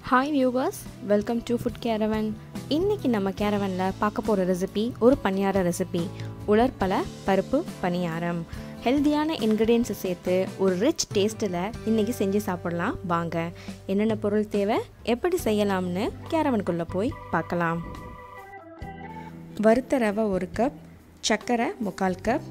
hi viewers welcome to food caravan இன்றைக்கி நம்ம கேரவனில் பார்க்க போகிற ரெசிபி ஒரு பணியார ரெசிபி உலர்பல பருப்பு பணியாரம் ஹெல்த்தியான இன்க்ரீடியன்ஸை சேர்த்து ஒரு ரிச் டேஸ்ட்டில் இன்றைக்கி செஞ்சு சாப்பிடலாம் வாங்க என்னென்ன பொருள் தேவை எப்படி செய்யலாம்னு கேரவனுக்குள்ளே போய் பார்க்கலாம் வறுத்த ரவை ஒரு கப் சர்க்கரை முக்கால் கப்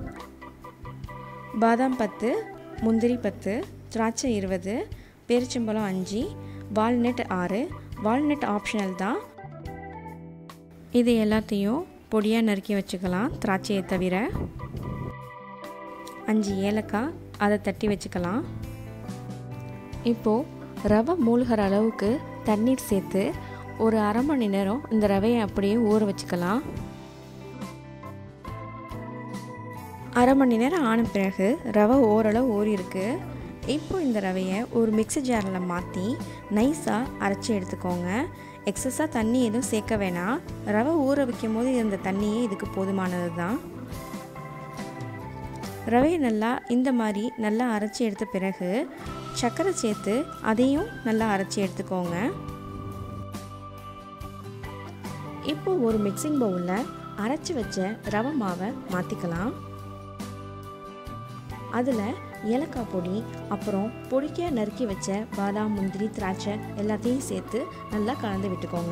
பாதாம் பத்து முந்திரி பத்து திராட்சை இருபது பேரிச்சம்பழம் அஞ்சு வால்நட் ஆறு வால்நட் ஆப்ஷனல் தான் இது எல்லாத்தையும் பொடியாக நறுக்கி வச்சுக்கலாம் திராட்சையை தவிர அஞ்சு ஏலக்காய் அதை தட்டி வச்சுக்கலாம் இப்போது ரவை மூழ்கிற அளவுக்கு தண்ணீர் சேர்த்து ஒரு அரை மணி நேரம் இந்த ரவையை அப்படியே ஊற வச்சுக்கலாம் அரை மணி நேரம் ஆன பிறகு ரவை ஓரளவு ஊறி இருக்கு இப்போ இந்த ரவையை ஒரு மிக்ஸி ஜாரில் மாற்றி நைஸாக அரைச்சி எடுத்துக்கோங்க எக்ஸஸாக தண்ணி எதுவும் சேர்க்க வேணாம் ரவை ஊற வைக்கும் போது இருந்த தண்ணியே இதுக்கு போதுமானது தான் ரவையை நல்லா இந்த மாதிரி நல்லா அரைச்சி எடுத்த பிறகு சர்க்கரை சேர்த்து அதையும் நல்லா அரைச்சி எடுத்துக்கோங்க இப்போ ஒரு மிக்சிங் பவுலில் அரைச்சி வச்ச ரவை மாவை மாற்றிக்கலாம் அதில் ஏலக்காய் பொடி அப்புறம் பொடிக்க நறுக்கி வச்ச பாதாம் முந்திரி திராட்சை எல்லாத்தையும் சேர்த்து நல்லா கலந்து விட்டுக்கோங்க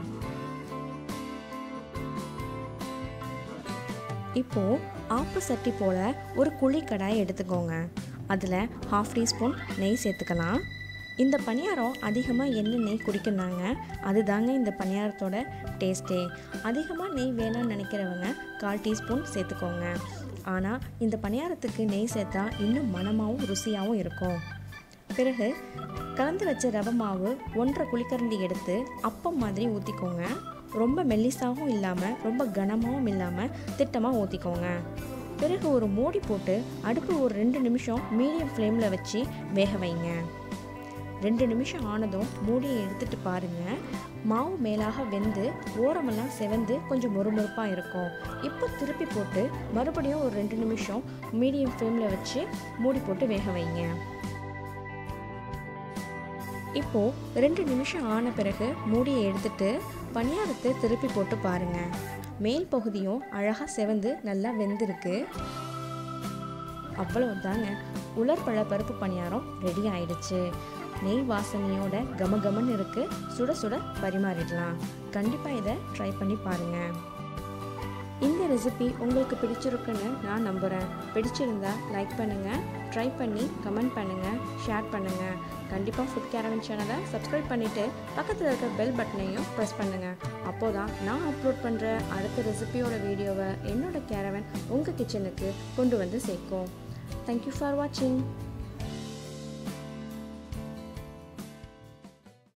இப்போது ஆப்ப சட்டி போல் ஒரு குழி கடாய் எடுத்துக்கோங்க அதில் ஹாஃப் டீஸ்பூன் நெய் சேர்த்துக்கலாம் இந்த பணியாரம் அதிகமாக எண்ணெய் நெய் குடிக்கிறாங்க அதுதாங்க இந்த பணியாரத்தோட டேஸ்ட்டே அதிகமாக நெய் வேணாம்னு நினைக்கிறவங்க கால் டீஸ்பூன் சேர்த்துக்கோங்க ஆனால் இந்த பணியாரத்துக்கு நெய் சேர்த்தா இன்னும் மணமாகவும் ருசியாகவும் இருக்கும் பிறகு கலந்து வச்ச ரவை மாவு ஒன்றரை குழிக்கரண்டி எடுத்து அப்பம் மாதிரி ஊற்றிக்கோங்க ரொம்ப மெல்லிசாகவும் இல்லாமல் ரொம்ப கனமாகவும் இல்லாமல் திட்டமாக ஊற்றிக்கோங்க பிறகு ஒரு மூடி போட்டு அடுப்பு ஒரு ரெண்டு நிமிஷம் மீடியம் ஃப்ளேமில் வச்சு வேக வைங்க ரெண்டு நிமிஷம் ஆனதும் மூடியை எடுத்துட்டு பாருங்கள் மாவு மேலாக வெந்து ஓரமெல்லாம் செவந்து கொஞ்சம் மொறுமொறுப்பாக இருக்கும் இப்போ திருப்பி போட்டு மறுபடியும் ஒரு ரெண்டு நிமிஷம் மீடியம் ஃப்ளேமில் வச்சு மூடி போட்டு வேக வைங்க இப்போது ரெண்டு நிமிஷம் ஆன பிறகு மூடியை எடுத்துட்டு பணியாரத்தை திருப்பி போட்டு பாருங்கள் மேல் பகுதியும் அழகாக செவந்து நல்லா வெந்திருக்கு அவ்வளவுதாங்க உலர்பழ பருப்பு பணியாரம் ரெடி ஆயிடுச்சு நெய் வாசனையோட கம கமன்னு இருக்கு சுட சுட பரிமாறிடலாம் கண்டிப்பாக இதை ட்ரை பண்ணி பாருங்கள் இந்த ரெசிபி உங்களுக்கு பிடிச்சிருக்குன்னு நான் நம்புகிறேன் பிடிச்சிருந்தா லைக் பண்ணுங்கள் ட்ரை பண்ணி கமெண்ட் பண்ணுங்கள் ஷேர் பண்ணுங்கள் கண்டிப்பாக ஃபுட் கேரவன் சேனலை சப்ஸ்கிரைப் பண்ணிவிட்டு பக்கத்தில் இருக்க பெல் பட்டனையும் ப்ரெஸ் பண்ணுங்கள் அப்போ தான் நான் அப்லோட் பண்ணுற அடுத்த ரெசிபியோட வீடியோவை என்னோட கேரவன் உங்கள் கிச்சனுக்கு கொண்டு வந்து சேர்க்கும் தேங்க்யூ ஃபார் வாட்சிங்